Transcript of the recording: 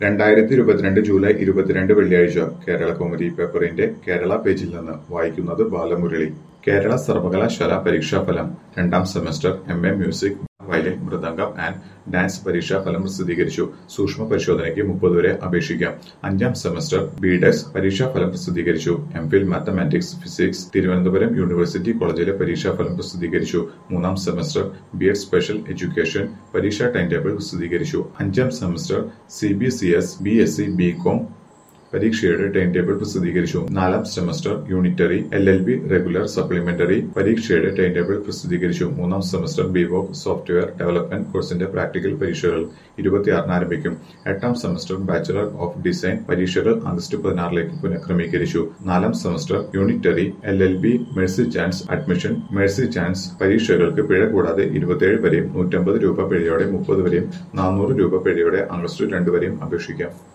രണ്ടായിരത്തി ഇരുപത്തിരണ്ട് ജൂലൈ ഇരുപത്തിരണ്ട് വെള്ളിയാഴ്ച കേരള കൗമുദി പേപ്പറിന്റെ കേരള പേജിൽ നിന്ന് വായിക്കുന്നത് ബാലമുരളി കേരള സർവകലാശാല പരീക്ഷാഫലം രണ്ടാം semester M A music violin mridangam and dance പരീക്ഷാഫലം പ്രസിദ്ധീകരിച്ചു സൂക്ഷ്മ പരിശോധനയ്ക്ക് മുപ്പത് വരെ അപേക്ഷിക്കാം അഞ്ചാം സെമസ്റ്റർ ബി ഡെസ് പരീക്ഷാഫലം പ്രസിദ്ധീകരിച്ചു M Phil mathematics physics Thiruvananthapuram university കോളേജിലെ പരീക്ഷാഫലം പ്രസിദ്ധീകരിച്ചു മൂന്നാം semester B Ed special education പരീക്ഷാ ടൈം ടേബിൾ പ്രസിദ്ധീകരിച്ചു അഞ്ചാം semester C B C S B S C B Com പരീക്ഷയുടെ ടൈം ടേബിൾ പ്രസിദ്ധീകരിച്ചു നാലാം semester unitary L L B regular supplementary പരീക്ഷയുടെ ടൈം ടേബിൾ പ്രസിദ്ധീകരിച്ചു മൂന്നാം സെമസ്റ്റർ ബിവോക് സോഫ്റ്റ്വെയർ ഡെവലപ്മെന്റ് കോഴ്സിന്റെ പ്രാക്ടിക്കൽ പരീക്ഷകൾ ഇരുപത്തിയാറിന് ആരംഭിക്കും എട്ടാം സെമസ്റ്റർ ബാച്ചുലർ ഓഫ് ഡിസൈൻ പരീക്ഷകൾ ആഗസ്റ്റ് പതിനാറിലേക്ക് പുനഃക്രമീകരിച്ചു നാലാം semester unitary L L B mercy chance admission mercy chance പരീക്ഷകൾക്ക് പിഴ കൂടാതെ ഇരുപത്തിയേഴ് വരെയും നൂറ്റമ്പത് രൂപ പിഴയോടെ മുപ്പത് വരെയും നാനൂറ് രൂപ പിഴയോടെ ആഗസ്റ്റ് രണ്ട് വരെയും അപേക്ഷിക്കാം